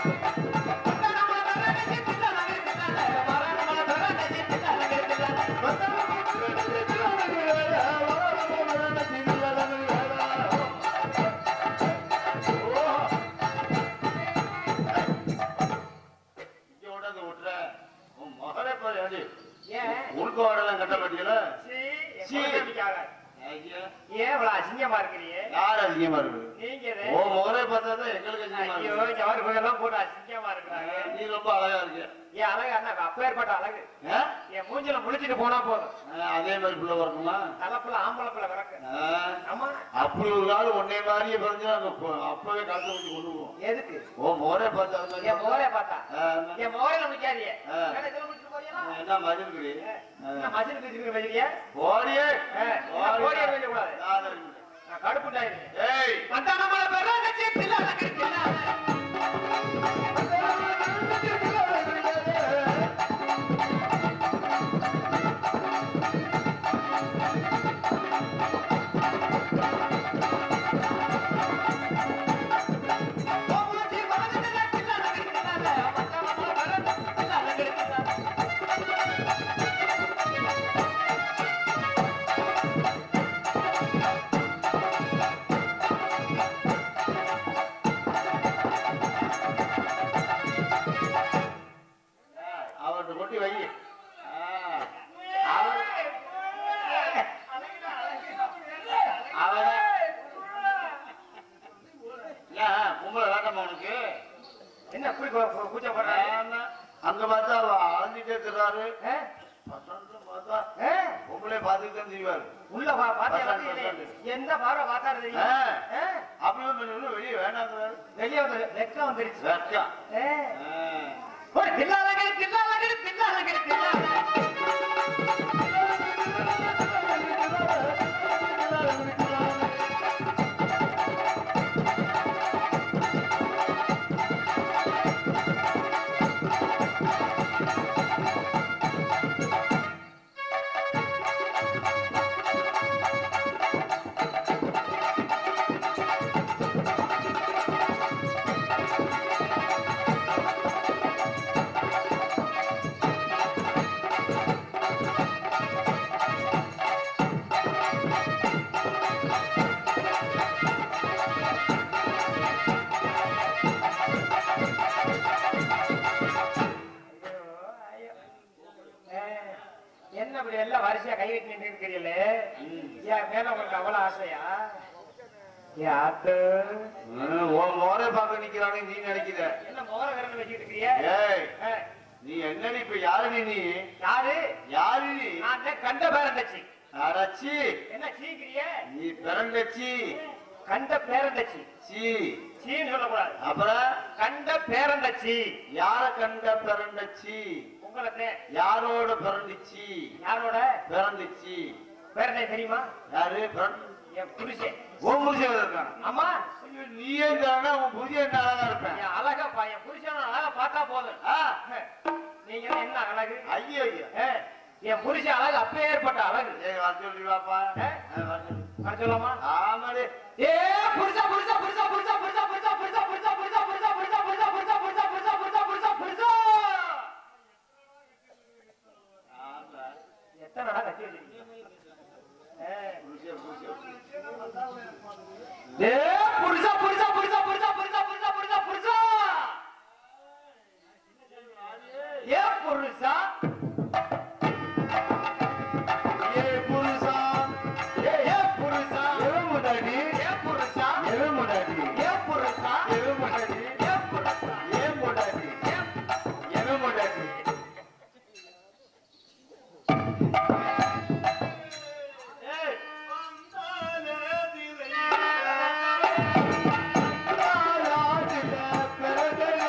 இங்க விடாத விட்டுற. உன் மகளே பாரு, ஏண்டி? ஏன் உள்கோடெல்லாம் கட்ட மாட்டீங்களா? சீ, என் சீ. குழந்தைக்காக. ஐயா, ஏன் இவ்வளவு அசிங்கமா இருக்கிறீங்க யார் அதிகமா இருக்குது? நீங்க இது. உன் முகரே பார்த்தாதான் எங்களுக்கு அதிகமா ஐயோ இருக்குது. ஜவர் புகையெல்லாம் போட்டு அசிங்கமா இருக்கிறாங்க நீ ரொம்ப அழகா இருக்க. என் அழகு அண்ணா அப்பேற்பட்ட அழகு ஆ? என் மூஞ்சில முழிச்சிட்டு போனா போதும் ஆ, அதே மாதிரி பிள்ளை பிறக்குமா? தலைப்புல ஆம்பளை பிள்ளை கிடக்கு ஆ, ஆமா அப்படி ஒரு ஆள் உன்னை மாதிரியே பிறந்துச்சுன்னா நாங்க கொ- அப்பவே கழுத்தை பிடிச்சு கொண்டு போவோம். எதுக்கு உன் முகரே பார்த்தா அது மாதிரி என் மோரே பார்த்தா ஆ, என் மோரையில முடிக்காதியே ஆ. இதுல முடிச்சுட்டு போறீங்களா என்ன மதில் குடி? என்ன மசில் பேசிக்கிற வச்சிருக்கியா ஓடியே. ஆ, என்ன ஓடியே வைக்கக்கூடாது. நான் இருக்கேன். நான் கடுப்புட்டாயிருக்கேன் ஏய் வந்தா நம்மள பெறா கட்சி பிள்ளாத கட்சி அவர்கிட்ட கொட்டி வை ஆ. அவன ஏன் பொம்பளை வேண்டாமா உனக்கு என்ன இப்படி கூ- கூ- கூச்சப்படுறாரு ஆமா. அங்க பார்த்தா அவ அழிஞ்சிட்டே திர்றாரு ஆ? பசங்க பார்த்தா ஆ? பொம்பளை பார்த்துட்டு தான் செய்வாரு உள்ள பா பாத்தியா பசங்க, பாத்தியா? பசங்க. எந்த பார்வை பார்த்தாரு தெரியுமா? ஆ. ஆ? அப்படியே கொஞ்சம் வெளியே வேணாங்கிறாரு வெளியே வந்து வெக்கம் வந்துருச்சு வெக்கம் ஆ. ஆ. ஒரு பில்லாதகடி பில்லாதகடி பில்லாதகடி பில்லாதகடி என்ன இப்படி எல்லாம் வரிசையா கை வச்சு நின்று இருக்கிறீங்களே என் மேல உங்களுக்கு அவ்வளவு ஆசையா என் ஆத்து ம், உன் மோரை பார்க்க நிக்கிறானே நீ நினைக்கிற என்ன மோர விரல் வச்சுட்டு இருக்கிறிய ஏய் நீ என்னடி இப்ப யாரு நீ யாரு யாரு நீ நான் தான் கண்ட பேரண்டச்சி அடச்சி என்ன சீக்கிரிய நீ பிறந்தச்சி கண்ட பேரண்டச்சி சி சீன்னு சொல்லக்கூடாது அப்புறம் கண்ட பேரண்டச்சி யார கண்ட பிறந்தச்சி உங்களுக்கு யாரோட பிறந்துச்சு யாரோட பிறந்துச்சு பேரண்டை தெரியுமா யாரு பிறந்து என் புருஷன் உன் புருஷன் இருக்கான் ஆமா ஐயோ, நீயே தானே உன் புருஷன் என்ன அழகா இருப்பேன் என் அழகா பா என் புருஷன் அழகா பார்த்தா போதும் ஆ, நீங்க என்ன அழகு ஐயோ ஐயோ ஏ, என் புருஷன் அழகு அப்பே ஏற்பட்ட அழகு ஏய் வர சொல்லி வாப்பா ஆ? ஆ, வர சொல்லு. வர சொல்லாமா ஆமாடி ஏ புருஷா புருஷா புருஷா புருஷா புருஷா புருஷா புருஷா புருஷா புருஷா புருஷா புருஷா புருஷா புருஷா புருஷா புருஷா புருஷா புருஷா புருஷா ஆமா எத்தனைடா கட்டி வச்சிருக்கீங்க ஏ. புருஷன் புருஷன் ஏ புருஷா புருஷா புருஷா புருஷா புருஷா புருஷா புருஷா புருஷா ஏ புருஷா ஏ புருஷா ஏ ஏ புருஷா எருமுடாடி ஏ புருஷா எருமுடாடி ஏ புருஷா எருமுடாடி ஏ புருஷா ஏமுடாடி எருமுடாடி ஏய் ஆலாடில பிறந்தே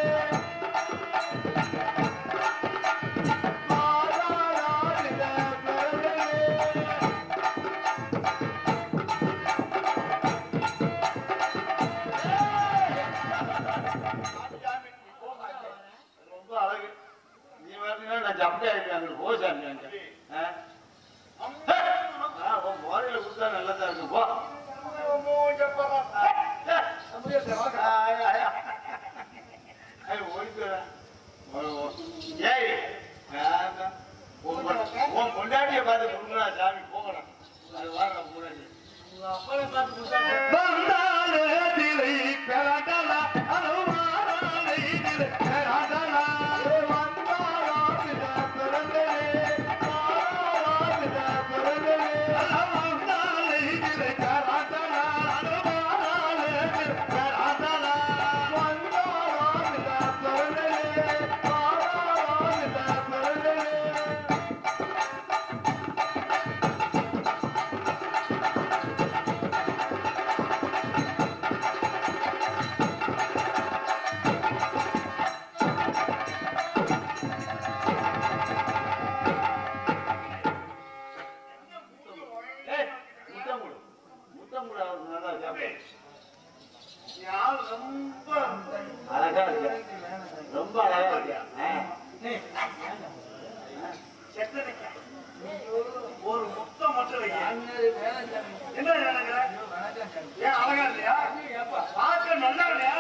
ஆலாடில பிறந்தே ரொம்ப அழகு நீ வரலன்னா நான் ஜப்தி ஆயிட்டேன் அங்க போ சாமி அங்க ஆ? ஆ, உன் மோரையில கொடுத்தா நல்லதா இருக்கு போ ஆ, ஆ, ஆ. ரொம்ப அழகா இருக்கியா ஒரு முத்தம் மட்டும் வைங்க என்ன நினைக்கிற ஏன் அழகா இல்லையா பார்க்க நல்லா இல்லையா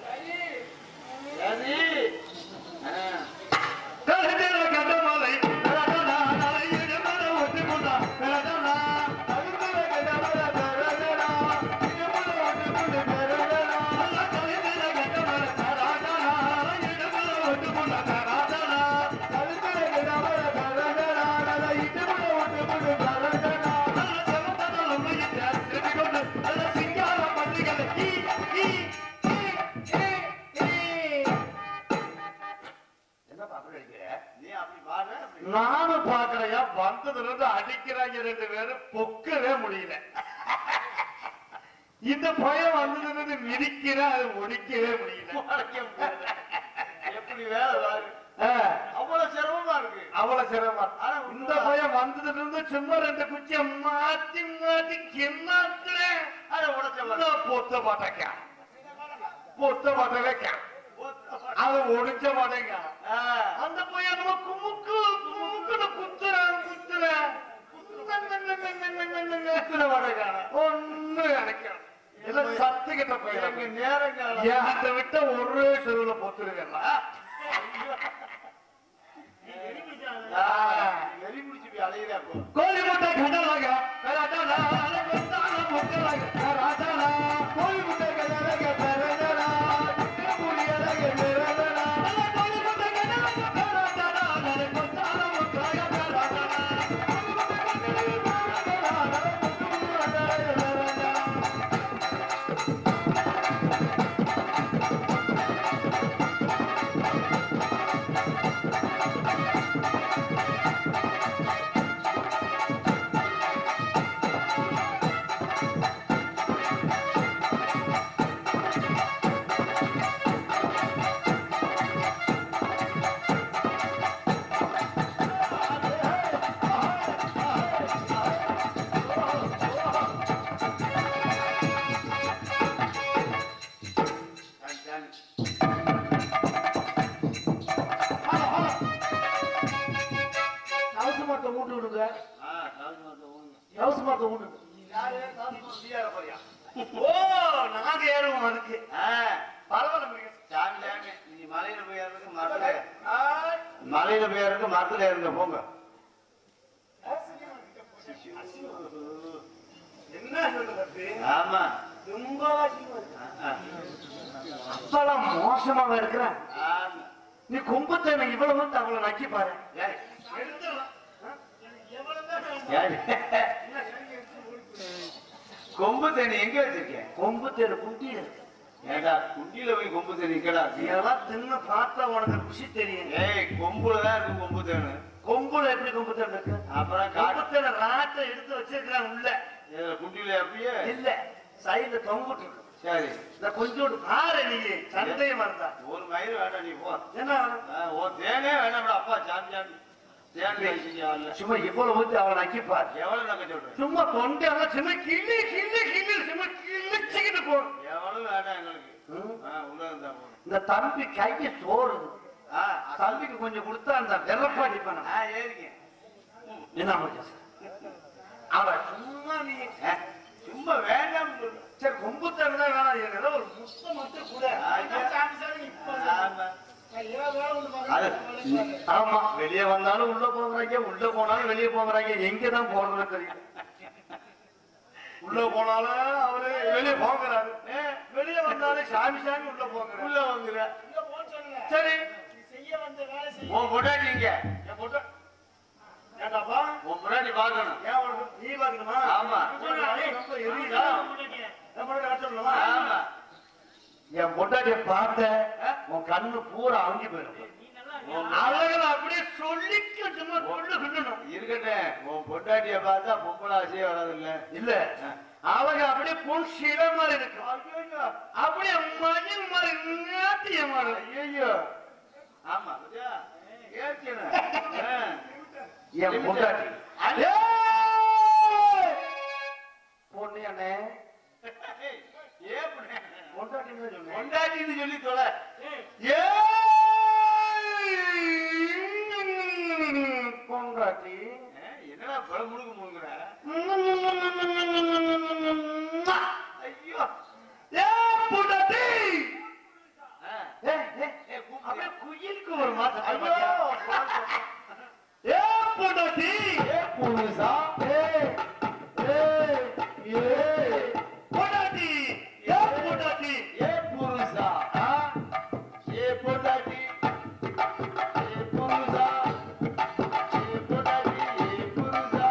சரி ஆ. கழுத்தில கண்டமலை கலகலா, நலையிடுமல ஒட்டிக்கொண்டா, கலகலா. கழுத்தில கண்டமலை கலகலா, இடுமல ஒட்டிக்கொண்டு கலகலா. கழுத்தில கண்டமலை கலகலா, நலையிடுமல ஒட்டிக்கொண்டா, கலகலா. கழுத்தில கண்டமலை கலகலா, நலையிடுமல ஒட்டிக்கொண்டு கலகலா. நல்ல செவந்தன லொல்லையிட்ட திருப்பிக்கொண்டு, நல்ல சிங்கார பள்ளிகளை ஈ, ஈ, ஈ, ஈ, ஈ. என்னப்பா அப்படி அடிக்கிற நீ அப்படி பாரு அப்படி நானும் பாக்குறையா வந்ததுல இருந்து அடிக்கிறாங்க ரெண்டு பேரும் பொக்கவே முடியல இந்த பயம் வந்ததுல இருந்து மிதிக்கிற அது ஒடிக்கவே முடியல உடைக்க முடியல. எப்படி வேலை பாரு ஆ, அவ்வளவு சிரமமா இருக்கு அவ்வளவு சிரமம் ஆனா இந்த பயம் வந்ததுல இருந்து சும்மா ரெண்டு குச்சிய மாத்தி மாத்தி கிண்ணாத்துறேன் அதை உடைச்ச பாரு. பொத்த மாட்டேங்க பொத்த மாட்டேங்க அதை ஒடிச்ச மாட்டேங்க ஆ. அந்த பையன் நம்ம குமுக்கு குமுக்குன்னு குத்துறான் குத்துறான் குத்துற மாட்டேங்கான. ஒண்ணு நினைக்கிறேன் எல்லாம் சத்துக்கிட்ட எங்க போயிடும் நேரங்காலம் என்கிட்ட விட்ட ஒரே செருவுல பொத்துருக்கேன் ஆ, வெறி பிடிச்சு போய் அலையுதா இப்போ. கோழி முட்டை கடலாக கராட்டாலா கொத்தால முட்டலாக கராட்டாலா கோழி முட்டை கடலாக கராட்டாலா புரியலாக கராட்டாலா கோழி முட்டை கடலாக கராட்டாலா கொத்தால முட்டலாக கராட்டாலா சரி, சரி. ஹவுஸ் மரத்தை மூட்டு விடுங்க ஆ, சாமி வந்து ஊனுங்க. ஹவுஸ் மரத்தை மூட்டு யாரு? சாமி வந்து நீயார போறியா? ஓ நாங்க ஏறுவோம் அதுக்கு ஆ, பரவாயில்ல சாமி, சாமி. நீ மலையில போய் ஏறுறதுக்கு மரத்துல மலையில போய் ஏறுறதுக்கு மரத்துல ஏறுங்க போங்க என்ன சொல்றது ஆமா ரொம்ப ஆ, அப்பெல்லாம் மோசமாக இருக்கிற ஆமா. நீ கும்பத்தேனை இவ்வளவு வந்து அவளை நக்கி பாரு ஏய், எடுத்துடலாம் ஏய். கொம்பு தண்ணி எங்க வச்சிருக்கேன் கொம்பு தேரு குட்டி ஏடா குண்டியில போய் கொம்பு தண்ணி இருக்கடா இதெல்லாம் தின்னு பார்த்தா உனக்கு ருசி தெரியும் ஏய் கொம்புல தான் இருக்கு கொம்பு தேனு கொம்புல எப்படி கொம்பு தேன் இருக்கு அப்புறம் கொம்பு காட்டு தேனை ராட்டை எடுத்து வச்சிருக்கான் உள்ள இதுல குண்டியில அப்படியே இல்ல சைடுல தொங்கிட்டு இருக்கு. சரி இந்த கொஞ்சோண்டு பாரு நீ சந்தேகமா இருந்தா ஒரு மயிறு வேண்டாம் நீ போ என்ன வேணும்? ஆ, ஒரு தேனே வேணாம்டா அப்பா சாமி சாமி தேன் வச்சுக்க வரல சும்மா இவ்வளவு ஊத்தி அவளை நக்கி பாரு எவ்வளவு நக்க சொல்றேன் சும்மா தொண்டையெல்லாம் சும்மா கிள்ளி கிள்ளி கிள்ளி சும்மா கிள்ளிச்சுக்கிட்டு போடும் எவ்வளவு வேண்டாம் எங்களுக்கு ம். ஆ, உள்ள இருந்தா போதும் இந்த தம்பி கையை சோறுது ஆ, தம்பிக்கு கொஞ்சம் கொடுத்தா அந்த வெள்ளப்பாடி பண்ண ஆ, ஏறிக்க என்ன மச்சான் அவ சும்மா நீ ஆ, சும்மா வேண்டாம் சொல்லு சரி கொம்பு தரதா வேணாம் எனக்கு ஏதோ ஒரு முத்தம் மட்டும் கூட ஐயா. ஆமா. அது ஆமா வெளியே வந்தாலும் உள்ள போகிறாங்க உள்ள போனாலும் வெளியே போகிறாங்க எங்கதான் போறது தெரியும் உள்ள போனாலும் அவரு வெளியே போகிறாரு வெளியே வந்தாலும் சாமி சாமி உள்ள போகிறாரு உள்ள வந்துற சரி உன் பொண்டாட்டி இங்க என் பொண்ணு ஏண்டாப்பா உன் பொண்டாட்டி பார்க்கணும் ஏன் உனக்கு நீ பாக்கணுமா ஆமா. ரொம்ப எரியுதா என் பொண்ணு கட்டணுமா ஆமா என் பொண்டாட்டிய பார்த்த உன் கண்ணு பூரா அழிஞ்சு போயிடும் அழகுல அப்படியே சொல்லிக்க சும்மா சொல்லு சொல்லணும் இருக்கட்டும் உன் பொண்டாட்டிய பார்த்தா பொம்பளை ஆசையே வராதுல்ல இல்ல அழகு அப்படியே பொன் சில மாதிரி இருக்கும் அப்படியே மணி மாதிரி நாட்டிய மாதிரி ஐயோ ஆமா பாத்தியா? ஏற்கனவே. ஆ. என் பொண்டாட்டி அண்ணே. பொண்ணு அண்ணே ஏன் பொண்ணு? பொண்டாட்டின்னு தான் சொன்னேன் பொண்டாட்டின்னு சொல்லி தொலை ஏய்! பொண்டாட்டி என்னடா பல முழுக்க முழுங்குற ஐயோ ஏ பொண்டாட்டி ஆ. ஏ, ஏ, ஏய், கூப்பிடு. அப்படியே குயிலுக்கு ஒரு மாசம் ஐயோ ஏ பொண்டாட்டி ஏ புருஷா ஏய், ஏய், ஏய். பொண்டாட்டி ஏ பொண்டாட்டி ஏ புருஷா ஆ? ஏ பொண்டாட்டி ஏ புருஷா ஏ பொண்டாட்டி ஏ புருஷா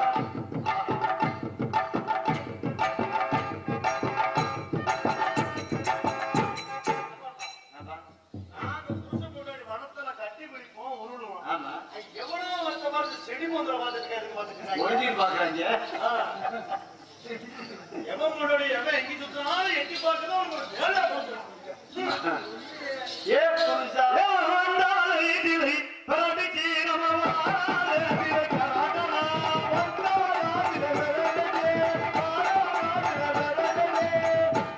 நாங்க புருஷன் பொண்டாட்டி வனத்துல கட்டி பிடிப்போம் உருளுவோம் ஆமா எவ்வளவு வருஷமா இருந்து செடி மந்திரம் பார்த்துட்டு எதுக்கு பார்த்துட்டு ஒளிஞ்சிட்டு பாக்குறாங்க எவன் முன்னாடி எவன் எங்க சுத்தினாலும் எட்டி பார்க்கதான் உங்களுக்கு வேலை போட்டுரும். ஏ புருஷா எவன் வந்தாலும் இதிலை பரடிச்சு நம்ம வாழ இதிலை கராட்டனா, வந்தவனா இதிலை விரடனே, வாழவனா இதிலை விரடனே.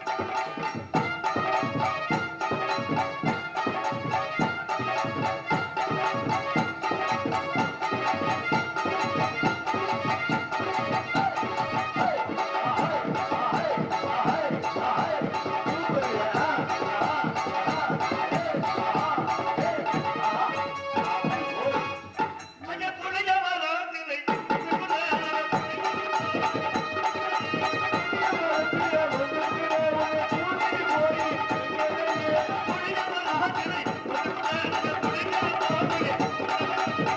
மஞ்ச புளிய வளர்த்திலை, புளிய வளர்த்திலை, புளிய வளர்த்திலை.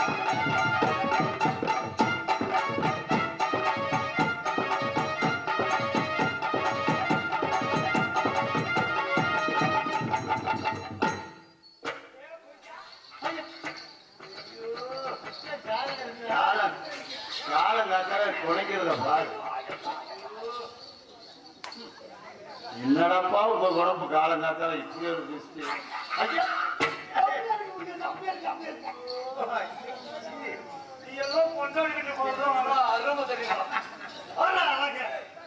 காலம் காலம் காக்கார குறைக்கிறத பாரு என்னடாப்பா உங்க குழம்பு காலம் காக்கார இப்படி ஒரு திருஷ்டி ஐயா நீ எல்லாம் கொண்டாடிக்கிட்டு போறதும் அவ்வளவு அருமை தெரியுமா? அவ்வளவு அழகு.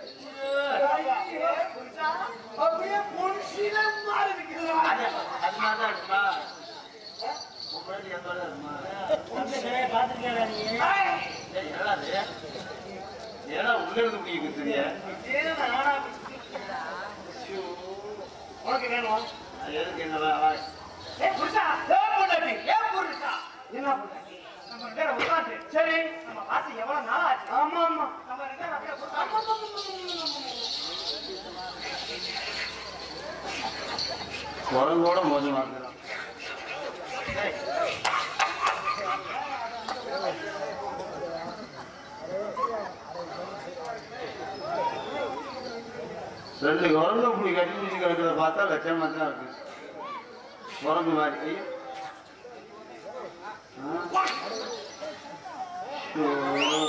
அப்படியே பொன்சில மாதிரி நிக்குதுடா. அது அது மாதிரி தான் இருக்குமா முன்னாடி எந்தோட இருக்குமா ஏய், ஏய், என்னடா அது? ஏடா உள்ள இருந்து இப்படி குத்துறிய ஏன் நானா? உனக்கு வேணுமா அது எதுக்கு என்ன வா- வா. ஏய், புருஷா, ஏய், பொண்டாட்டி, ஏய், புருஷா. என்ன பொண்டாட்டி? நம்ம ரெண்டு பேரும் உட்கார்ந்து, சரி நம்ம வாசி எவ்வளவு நாள் ஆச்சு ஆமா ஆமா நம்ம ரெண்டு பேரும் அப்படியே புருஷா, ஆமா, ஆமா, ஆமா, ஆமா, ஆமா. குரங்கோட மோசமா இருக்கிறான் ரெண்டு குரங்கு அப்படி கட்டி பிடிச்சி கிடக்கிறத பார்த்தா லட்சமா தான் இருக்கு குரங்கு மாதிரி ஐயோ. ஆ? ஐயோ.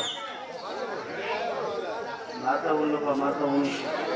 மாத்த ஒண்ணுப்பா மாத்த ஒண்ணு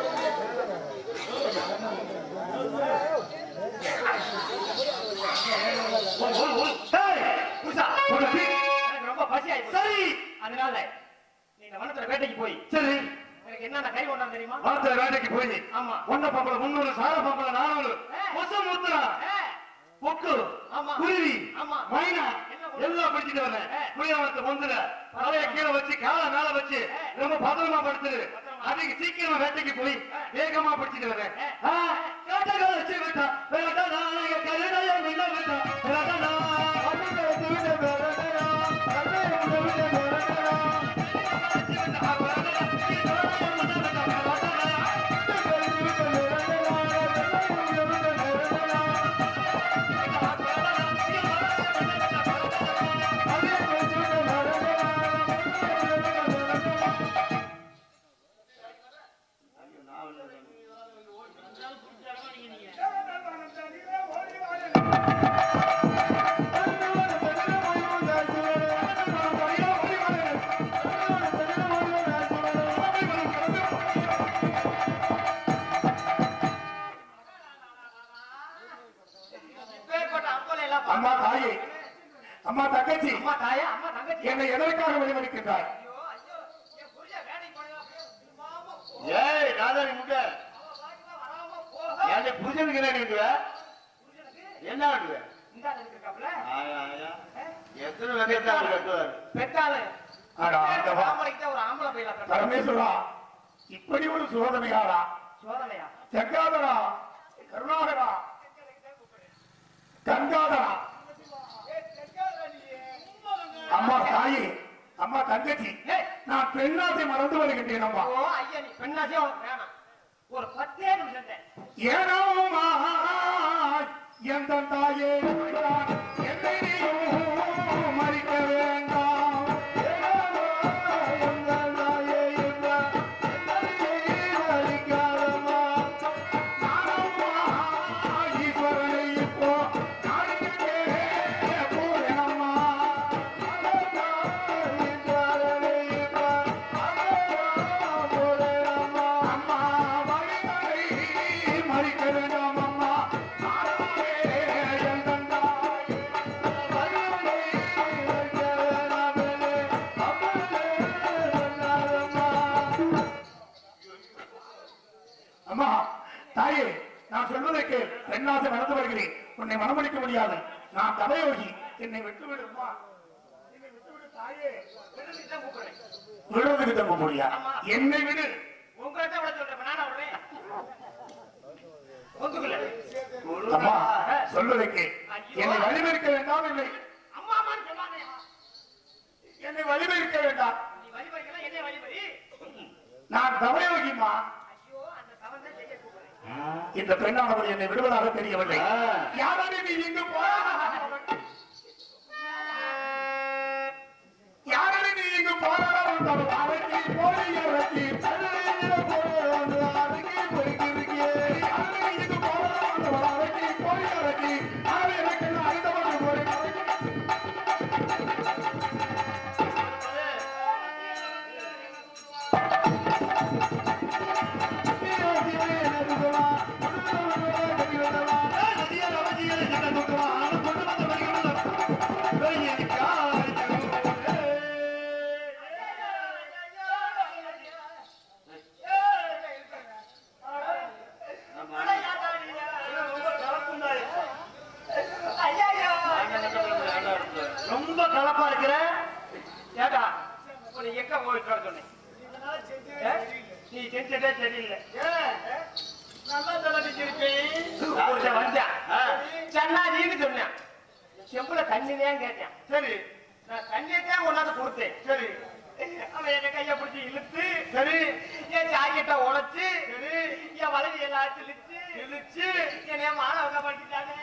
ஏய், புருஷா, பொண்டாட்டி. எனக்கு ரொம்ப பசி ஆயிடுச்சு சரி அதனால நீ இந்த வனத்துல வேட்டைக்கு போய் சரி எனக்கு என்னென்ன கறி கொண்டாந்து தெரியுமா வார்த்தை வேலைக்கு போய் ஆமா ஒன்ன பாப்பல முன்னூறு சார பாப்பல நானூறு ஏய். மொத்தம் முத்தா ஏ, பொக்கு ஆமா. குருவி ஆமா. மைனா என்ன கொண்டு எல்லாம் பிடிச்சிட்டு வரேன் ஏய். புளியவரத்தை முந்துல தலைய கீழே வச்சு காலை மேல வச்சு ஏய். ரொம்ப பத்திரமா படுத்துரு பத்திரமா. அதுக்கு சீக்கிரமா வேட்டைக்கு போய் ஏய். வேகமா பிடிச்சிட்டு வரேன் ஏய். ஆ, வேட்டைக்கார வச்சு விட்டா வேட்டா நாளைய கருடைய மின்ன விட்டா வேட்டா நான் அப்படின்னு வச்சு விட்ட வேட்டா கருடைய மின்ன விட்ட வேட்டா வச்சு விட்டா வேட்டா நீ வேட்டா மின்ன விட்டா வேட்டா இப்பேற்பட்ட அப்பலை எல்லாம் அம்மா தாயே அம்மா தங்கச்சி அம்மா தாயா அம்மா தங்கச்சி என்னை எதற்காக வழிமறிக்கின்றாய் ஐயோ ஐயோ என் புருஷன் வேலைக்கு போனதா அப்படியே சும்மாம போ ஏய் ராதாரி முட்டை வராம போக என் புரிஞ்சதுக்கு என்ன இருக்குவ புருஷனுக்கு என்ன இருக்குவ இந்த ஆளு இருக்காப்ல ஆயா, ஆயா. எத்தனை வெங்கத்தை அவர் கட்டுவார் பெத்தாளு அடா, ஆண்டவா. ஆம்பளைக்கு தான் ஒரு ஆம்பளை பையில கட்டுவாரு. பரமேஸ்வரா இப்படி ஒரு சோதனையாரா சோதனையா ஜக்காதரா கருணாகரா கங்காதரா அம்மா தாயி அம்மா தங்கச்சி ஏய், நான் பெண்ணாசை மறந்து வருகின்றேன் அம்மா ஓ ஐயா நீ பெண்ணாச்சே உனக்கு வேணாம் ஒரு பத்தே நிமிஷம் தான். ஏனோமா எந்த தாயே நான் என்னை நீயும் மறிக்க வேண்டாம் ஏனோமா, எந்த தாயே நான் என்னை நீயும் மறிக்காதம்மா. நானம்மா, ஈஸ்வரனை இப்போ நாடிக்கே போறேனம்மா. நானம்மா, ஈஸ்வரனை இப்போ நாடிக்கே போறேனம்மா. அம்மா, வழிகளை மறிக்க வேண்டாம் அம்மா. நானே என் தந்தாய். வழிகளை மறிக்க வேண்டாமே. அப்பனே சொன்னாரம்மா. அம்மா தாயே நான் சொல்வதை கேள் பெண்ணாசை நடந்து வருகிறேன் உன்னை மனமளிக்க முடியாது நான் தவயோகி என்னை விட்டுவிடு அம்மா என்னை விட்டுவிடு தாயே பெண்ணுக்கு தான் கூப்பிடுறேன். விடுவதுக்கு தம்ப முடியா என்னை விடு உங்களை தான் விட சொல்றேன். இப்ப நானா விடுறேன்? ஒத்துக்கல. அம்மா சொல்வதை கேள் என்னை வழிமறிக்க வேண்டாம் இல்லை அம்மா அம்மான்னு சொல்லாதயா. என்னை வழிமறிக்க வேண்டாம் நீ வழிபறிக்கலாம், என்னைய வழிபறி. நான் தவயோகிமா ஐயோ, அந்த தவறு தான் செய்ய கூப்பிடுறேன். இந்த பெண்ணானவர் என்னை விடுவதாக தெரியவில்லை ஆ. யாராலே நீ இங்கு போ யாராலே நீ இங்கு போராட அரக்கி போய் அரக்கி ரொம்ப கலப்பா இருக்கிற ஏடா, உன்னை எங்க போயிட்டு வர சொன்னேன்? ஏ? நீ செஞ்சதே சரியில்லை. நல்லா தலைவிச்சிருக்கேன் ஒருத்தன் வந்தான். சன்னாதின்னு சொன்னான். செம்புல தண்ணி தான் கேட்டேன் சரி நான் தண்ணியை தான் கொண்டாந்து கொடுத்தேன் சரி அவன் என் கைய பிடிச்சி இழுத்து சரி என் ஜாக்கெட்டை உடைச்சு சரி என் வலது எல்லாம் இழுத்து இழுச்சு என்னைய மாணவங்க பண்ணிட்டானே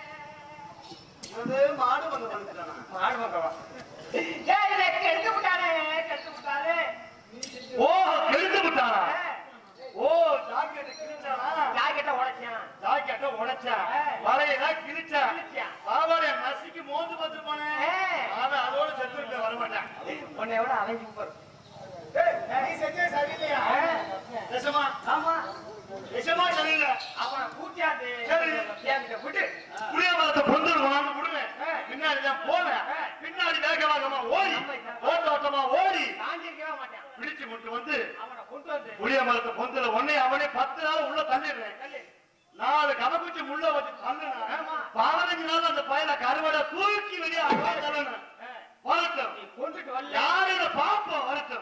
இது மாடு வந்து வந்துட்டானா மாணவங்கவா ஏய் இதை கெடுத்து விட்டானே கெடுத்து விட்டானே ஓ கெடுத்து விட்டானா ஓ ஜாக்கெட் கிழிச்சானா ஜாக்கெட்டை உடைச்சான் ஜாக்கெட்ட உடைச்சா வலையெல்லாம் கிழிச்சா கிழிச்சான். பாவாடைய நசுக்கி மோந்து பார்த்து போனேன் ஏய். அவன் அதோட செத்து இருக்க வரமாட்டான் உன்னை விட அவன் சூப்பர் நீ செஞ்சே சரியில்லையா விஷமா ஆமா விஷமா சரியில்லை அவனை கூட்டியாந்து சரி. என்கிட்ட விட்டு புளிய மரத்தை பொந்தல் கொண்டாந்து விடுவேன் பின்னாடி தான் போவேன் பின்னாடி வேக வேகமா ஓடி ஓட்டோட்டமா ஓடி காஞ்சிருக்கவே மாட்டான் பிடிச்சு கொண்டு வந்து அவனை கொண்டு வந்து புளிய மரத்தை பொந்தல உடனே அவனே பத்து நாள் உள்ள தள்ளிடுறேன் தள்ளு. நாலு கதக்குச்சி முள்ள வச்சு தள்ளுனா பதினஞ்சு நாள் அந்த பயல கருவடை தூக்கி வெளியே அங்கே தள்ளணும் வரட்டும் நீ கொண்டுட்டு வரல யாரும் இதை பார்ப்போம் வரட்டும்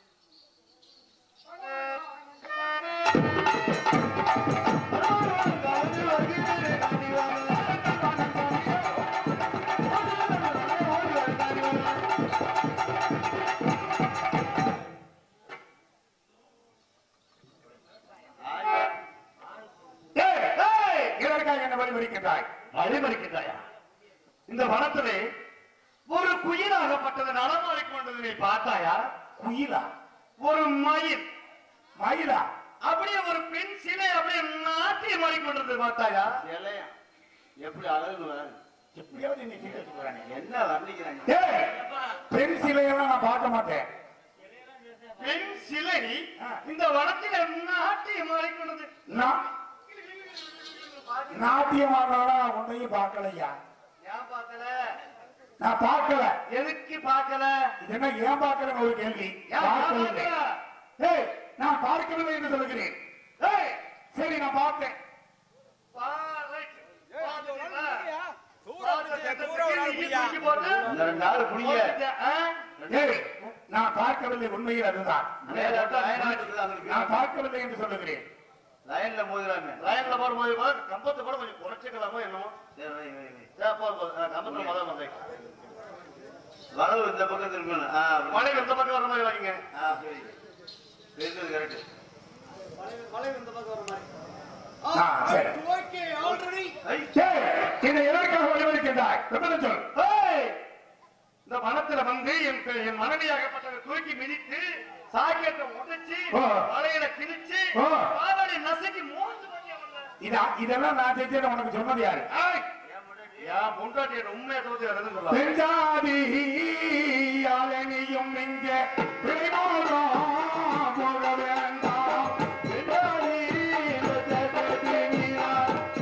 ஏய், ஏய், எதற்காக என்ன வழிமறிக்கின்றாய் வழிமறிக்கின்றாயா இந்த வனத்திலே ஒரு குயிலாகப்பட்டது நடமாடிக் கொண்டது நீ பார்த்தாயா குயிலா ஒரு மயில் மயிலா அப்படியே ஒரு பெண் சிலை அப்படியே நாட்டியம் ஆடிக்கொண்டது பார்த்தாயா சிலையா எப்படி அழகு வேறு எப்படியாவது நீ சீக்கிரத்துக்கு போறானே என்ன வர்ணிக்கிறாங்க ஏய், பெண் சிலையெல்லாம் நான் பார்க்க மாட்டேன் பெண் சிலை இந்த வனத்தில நாட்டியம் ஆடிக்கொண்டது நான் நாட்டியமானவனா உன்னையும் பார்க்கலையா ஏன் பார்க்கல நான் பார்க்கல எதுக்கு பார்க்கல இது என்ன ஏன் பார்க்கலன்னு ஒரு கேள்வி ஏன் பார்க்கவில்லை பார்க்கல? ஏய் நான் பார்க்கவில்லை என்று சொல்கிறேன் ஏய் சரி நான் பார்த்தேன் பா- right. பார்த்தீங்களா? தூக்கி போட்டு இந்த ரெண்டு நாள் புடிங்க ஆ? ஏய், நான் பார்க்கவில்லை உண்மையில் அதுதான் மேல லைனா இருக்குது அவங்களுக்கு. நான் பார்க்கவில்லை என்று சொல்லுகிறேன் லைன்ல மோதுறாங்க லைன்ல போடும்போது கூட கம்பத்தை கூட கொஞ்சம் குறைச்சிக்கலாமோ என்னமோ சரி, வை, வை, வை. சரி, போ, போ. ஆ, கம்பத்துல முதல்ல வந்து வலவு இந்த பக்கம் திரும்பணும் ஆ, அப்படி. மழை இந்த பக்கம் வர மாதிரி வைங்க ஆ, சரி. இருக்கிறது கரெக்ட் ஆ, சரி. ஐ, ஏய், இதை எதற்காக வழிவகுக்கின்றாய் விபரம் சொல் ஏய்! இந்த வனத்துல வந்து என் பெ- என் மனைவியாகப்பட்டதை தூக்கி மிதித்து சாக்கெட்டை உடைச்சு ஓ. வலையில கிழிச்சு ஓ. காதலி நசுக்கி மூச்சு பண்ணி அவளை. இதா இதெல்லாம் நான் செஞ்சேன்னு உனக்கு சொன்னது யாரு ஏய்! என் பொண்டாட்டியோட உண்மையை தோத்து வேற எதுவும் சொல்லாத. பெஞ்சாதி யாழனியும் இங்க பிழைமாறா போக வேண்டாம் பெஞ்சாதி வெதகதினியா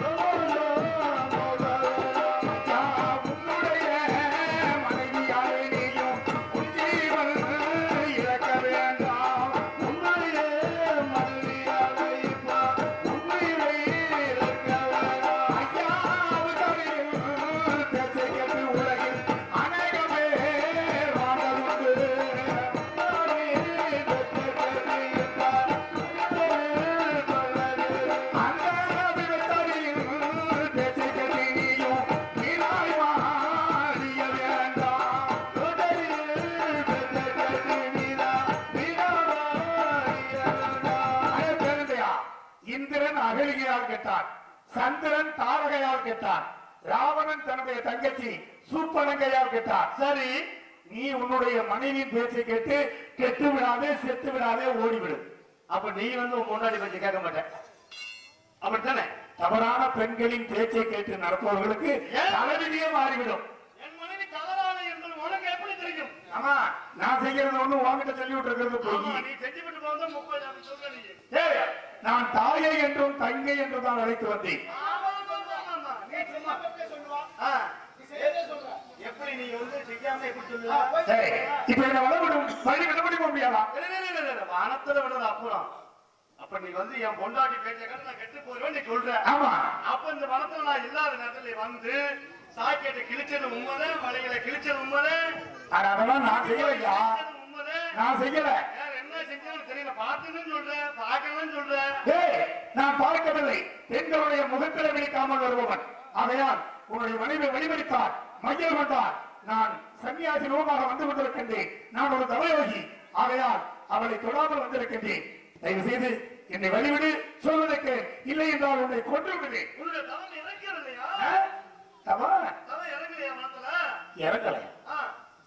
போக வேண்டாம். உன்னுடைய மனைவியாலே நீயும் உன் ஜீவன் இழக்க வேண்டாம். உன்னுடைய மனைவியாலே இப்ப உன்னுயிரை இழக்க வேண்டாம். ஐயா, உதவியில் பேச்சை கேட்டு உலகில் அநேக பேர் வாழ்ந்ததுண்டு. உன்னாலே பெற்ற கல்வி என்றால் உயிரோடு கொள்ளவே. அந்த விபத்தறியில் பேச்சை கேட்டு நீயும் வீணாய் வாழிய வேண்டாம். உதவியில் பெற்ற கல்வி நீதான் வீணாய் வாழிய வேண்டாம். அடே பேருந்தையா, இந்திரன் அகலிகையால் கெட்டான் சந்திரன் தாரகையால் கெட்டான் ராவணன் தன்னுடைய தங்கச்சி சூப்பனங்கையால் கெட்டான் சரி நீ உன்னுடைய மனைவியின் பேச்சை கேட்டு கெட்டு விடாதே செத்து விடாதே ஓடிவிடு அப்ப நீ வந்து உன் பொண்டாட்டி பத்தி கேட்க மாட்டேன் அப்படித்தானே தவறான பெண்களின் பேச்சை கேட்டு நடப்பவர்களுக்கு ஏன்? தலைவிதியே மாறிவிடும் என் மனைவி தவறான என்று உனக்கு எப்படி தெரியும் ஆமா நான் செய்யறது ஒண்ணு உன்கிட்ட சொல்லி விட்டுருக்கிறது ஆமா, போய் நீ செஞ்சு விட்டு போகும்போது முப்பது அப்படி சொல்ற நீ ஏய், நான் தாயை என்றும் தங்கை என்றும் தான் அழைத்து வந்தேன் ஆமா, ஆமா, ஆமா. நீ சும்மா. ஆ. எப்படி நீ வந்து செய்யாம எப்படி சொல்லுவ? சரி இப்ப என்ன வளவிடும் வழி விடப்படி போக முடியாதா இல்ல, இல்ல, இல்ல, இல்ல, இல்ல. வானத்துல விடுறது அப்புறம் அப்ப நீ வந்து என் பொண்டாட்டி பேச்சை கேட்டு நான் கெட்டு போயிருவேன் நீ சொல்ற ஆமா அப்ப இந்த வனத்துல நான் இல்லாத நேரத்துல நீ வந்து சாக்கெட்டை கிழிச்சது உண்மைதான் வலைகளை கிழிச்சது உண்மைதான் ஆனா அதெல்லாம் நான் செய்யலையா கிழிச்சது உண்மைதான் நான் செய்யல வேற என்ன செஞ்சாலும் தெரியல பார்த்துன்னு சொல்றேன் பார்க்கணும்னு சொல்றேன் ஏய் நான் பார்க்கவில்லை பெண்களுடைய முகத்தில விழிக்காமல் வருபவன் ஆகையால் உன்னுடைய மனைவி வெளிவடித்தார் மையல் கொண்டார் நான் சன்னியாசி ரூபமாக வந்து கொண்டிருக்கின்றேன் நான் ஒரு தவயோகி ஆகையால் அவளை தொடாமல் வந்திருக்கின்றேன் தயவு செய்து என்னை வழிவிடு சொல்வதற்கு இல்லை என்றால் உன்னை கொன்று விடுவேன் உன்னுடைய தவம் இறக்கிறது இல்லையா ஆ? தவா தவம் இறங்கலையா வனத்துல இறக்கலை ஆ.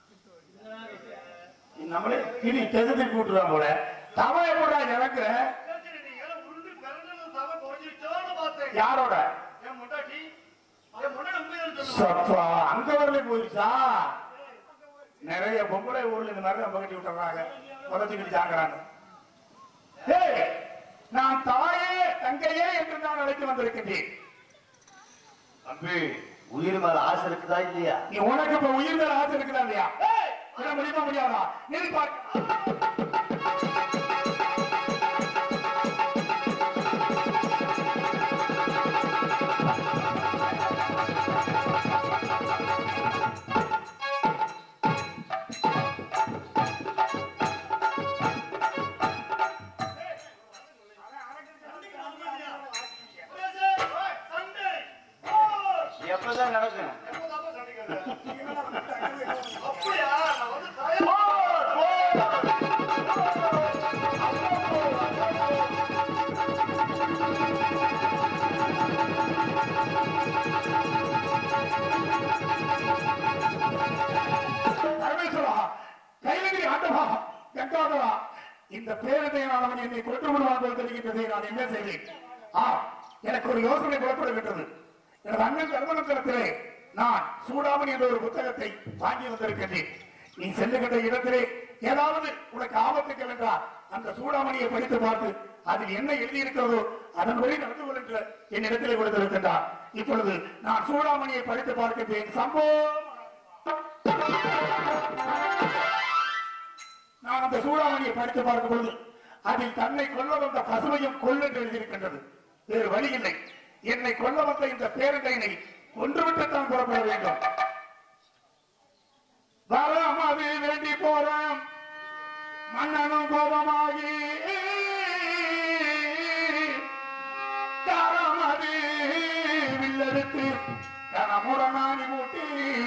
நம்மளே கிளி தெசத்தை கூட்டுறான் போல தவா எப்படா இறக்குற சரி, சரி, நீ ஏதோ உருண்டு பிறந்தது தவம் குறைஞ்சிருச்சோன்னு பார்த்தேன் யாரோட என் முன்னாடி என் முன்னாடி உண்மைதான் சொல்லுவேன் சப்பா, அங்க வரல போயிருச்சா நிறைய பொம்பளை ஊர்ல இந்த மாதிரி நம்ம கட்டி விட்டுறாங்க உதச்சுக்கிட்டு சாங்குறாங்க ஏய், நான் தாயே தங்கையே என்று நான் அழைத்து வந்திருக்கின்றேன் தம்பி உயிர் மேல ஆசை இருக்குதா இல்லையா நீ உனக்கு இப்ப உயிர் மேல ஆசை இருக்குதா இல்லையா ஏய், விட முடியுமா முடியாதா நீ பார்க்க சண்டை எப்பதான் நடக்கும் அப்படியா நான் வந்து தயவு பரமேஸ்வரா கைலகிரி ஆண்டவா கங்காதரா இந்த பேரதையானவன் என்னை கொண்டு விடுவான் போல் தெரிகின்றதை நான் என்ன செய்வேன் ஆ எனக்கு ஒரு யோசனை புறப்படுகின்றது எனது அண்ணன் கர்மநத்தனத்திலே நான் சூடாமணி என்ற ஒரு புத்தகத்தை வாங்கி வந்திருக்கின்றேன் நீ செல்லுகின்ற இடத்திலே ஏதாவது உனக்கு ஆபத்துக்கள் என்றால் அந்த சூடாமணியை படித்து பார்த்து அதில் என்ன எழுதியிருக்கிறதோ அதன்படி நடந்து கொள்கின்ற என் இடத்திலே கொடுத்திருக்கின்றார் இப்பொழுது நான் சூடாமணியை படித்து பார்க்கின்றேன் சம்பவம் நான் அந்த சூடாமணியை படித்து பார்க்கும் பொழுது அதில் தன்னை கொல்ல வந்த பசுவையும் கொல் என்று எழுதியிருக்கின்றது வேறு வழி இல்லை என்னை கொல்ல வந்த இந்த பேரண்டையினை ஒன்றுவிட்டுத்தான் புறப்பட வேண்டும் கண்ணனும் கோபமாகி கரமதி வில்லெடுத்து கனமுடனானி மூட்டி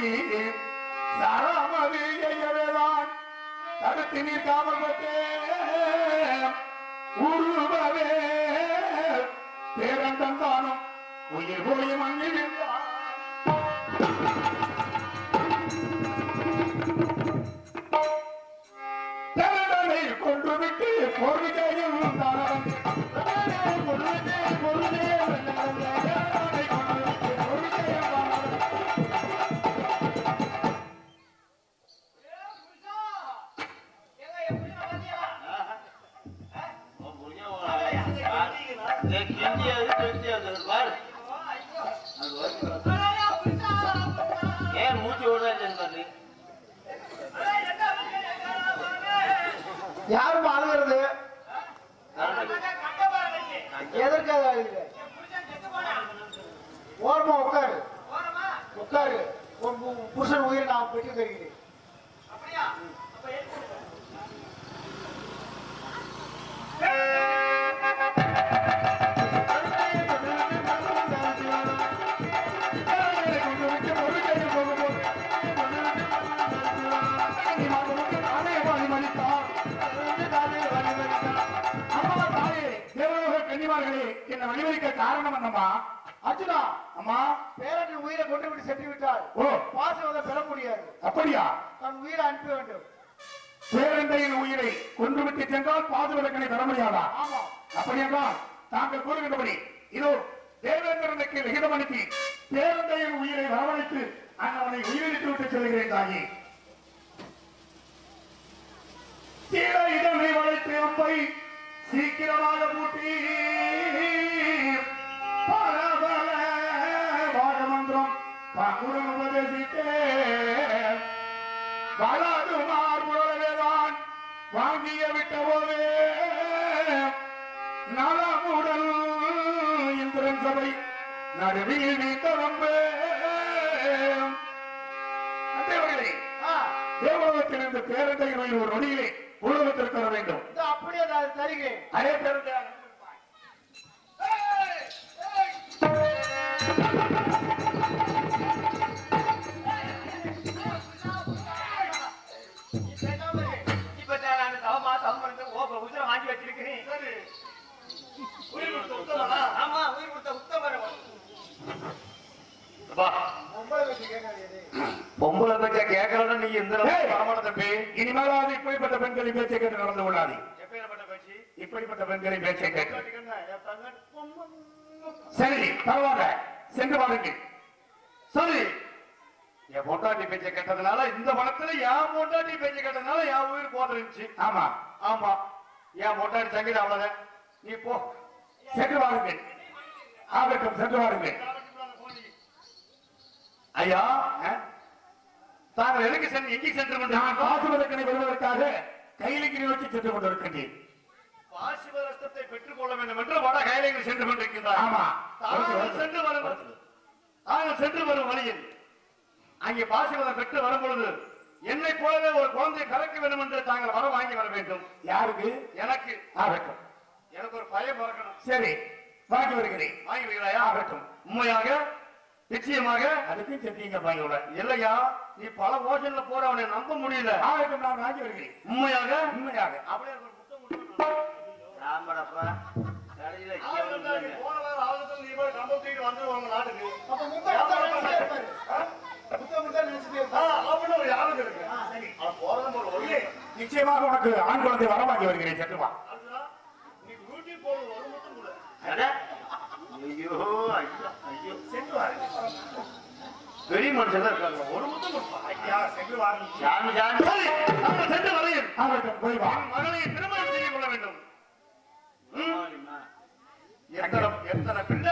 சரமதி எய்யவேதான் தடுத்து நிற்காமல் பட்டே உருவவே பேரண்டன் தானும் உயிர் போய் மண்ணில் விழுந்தான். தரடனை கொன்றுவிட்டு பொருளையும் தரவன் தரடனை கொன்றுவிட்டு பொருளையும் தரடனை கொன்றுவிட்டு பொருளையும் தரவன் உன் புரிஞ்ச ஒரு கிண்டியாது கிண்டியாது பாரு அது வரைக்கும் ஏன் மூச்சு விடுறது பாரு யாரும் அழுகிறது எதற்காக அழுகிற ஓரமா உட்காரு உட்காரு உன் பு- புருஷன் உயிரை நான் பெற்று தருகிறேன் தரடனை கொன்றுவிட்டு பொருளையும் போகும்போது நீ மாதமுக்கு தானே வாழி மதித்தான் அம்மா தாயே தேவலோக கன்னிமார்களே என்னை வழிவழிக்க காரணம் என்னம்மா அர்ஜுனா அம்மா பேரன் உயிரை கொண்டு விட்டு சென்று விட்டால் ஓ பாசவதை பெற முடியாது அப்படியா தன் உயிரை அனுப்ப வேண்டும் பேரண்டையின் உயிரை கொன்றுவிட்டு சென்றால் பாதுவிலக்கனை பெற முடியாதா ஆமா அப்படியென்றால் தாங்கள் கூறுகின்றபடி இதோ தேவேந்திரனுக்கு விகிதம் அனுப்பி பேரண்டையின் உயிரை வரவழைத்து அண்ணவனை உயிரிழத்து விட்டு செல்கிறேன் தாயி சீர இதனை வளைத்து அம்பை சீக்கிரமாக பூட்டி பல பல வாகமந்திரம் பங்குடன் உபதேசித்தேன் வளாது மார்புறவேதான் வாங்கிய விட்ட போதே நலமுடல் இந்திரன் சபை நடுவில் நீத்த நம்பே தேவர்களே ஆ, தேவலோகத்திலிருந்து பேரண்டை நோய் ஒரு நொடியிலே உலகத்திற்கு வர வேண்டும் இதோ அப்படியே நான் தருகிறேன் அதே பேரண்டை இப்ப நான் தவமா தவம் பண்ணி ஓ உதிரை வாங்கி வச்சிருக்கிறேன் ஆமா உயிர் கொடுத்த உத்தமர் பொம்பளை வச்சு கேட்காது பொம்பளை பச்ச கேட்கறத நீ எந்த ஏய்! வரமாட்ட தம்பி இனிமேலாவது இப்படிப்பட்ட பெண்களின் பேச்சை கேட்டு நடந்து கொள்ளாது எப்பேற்பட்ட பேச்சு இப்படிப்பட்ட பெண்களின் பேச்சை கேட்டு என் தங்கச்சி சரி பரவாயில்ல சென்று பாருங்கள் சரி என் பொண்டாட்டி பேச்ச கேட்டதுனால இந்த படத்துல என் பொண்டாட்டி பேச்ச கேட்டதுனால என் உயிர் போட்டுருந்துச்சு ஆமா ஆமா என் பொண்டாட்டி சங்கீத அவ்வளவுதான் நீ போ சென்று வாருங்கள் ஆகட்டும் சென்று வாருங்கள் ஐயா ஆ? தாங்கள் எதுக்கு சென்று எங்கே சென்று நான் கொண்டிருக்கோம் பாசுவதற்கனை வருவதற்காக கையிலுக்கு நோக்கி சென்று கொண்டிருக்கின்றேன் பாசிவரஸ்தத்தை பெற்றுக் கொள்ள வேண்டும் என்று வட கையிலைகள் சென்று கொண்டிருக்கின்றார் ஆமா தாங்கள் சென்று வரும் தாங்கள் சென்று வரும் வழியில் அங்கே பாசிவதம் பெற்று வரும் பொழுது என்னை போலவே ஒரு குழந்தை பிறக்க வேண்டும் என்று தாங்கள் வர வாங்கி வர வேண்டும் யாருக்கு எனக்கு ஆகட்டும் எனக்கு ஒரு பயம் பிறக்கணும் சரி வாங்கி வருகிறேன் வாங்கி வைக்கிறாயா ஆகட்டும் உண்மையாக நிச்சயமாக அதுக்கும் சென்றீங்க வாங்கி விட இல்லையா நீ பல ஓஷன்ல போற அவனை நம்ப முடியல ஆகட்டும் நான் வாங்கி வருகிறேன் உண்மையாக உண்மையாக அப்படியே ஒரு முத்தம் கொடுக்கணும். ராமடப்பா கடையில ஆகட்டும், நீ போன வாரம் ஆகட்டும், நீ போய் கம்பம் தூக்கிட்டு வந்துரு உங்க நாட்டுக்கு அப்ப முத்தம் முத்தம் நினைச்சிட்டே இருப்பாரு. முத்தம் முத்தம் நினைச்சிட்டே ஆ, இருப்பாரு. அப்படின்னு ஒரு யாரும் இருக்கு ஆ, சரி. அவன் போறதும் ஒரு ஒரே நிச்சயமாக உனக்கு ஆண் குழந்தை வர வாங்கி வருகிறேன் சென்று வா அதுதான் நீ ஊட்டி போறது ஒரு மட்டும் கூட அட. ஐயோ ஐயோ ஐயோ சென்று வாருங்க பெரிய மனுஷன் தான் இருக்காங்க ஒரு முத்தம் கொடுப்பா ஐயா சென்று வாருங்க சாமி சாமி சரி நாங்கள் சென்று வரையில் ஆகட்டும் போய் வா என் மகளை திருமணம் செய்து கொள்ள வேண்டும் பரவாயில்லைம்மா. எத்தனை எத்தனை பிள்ளை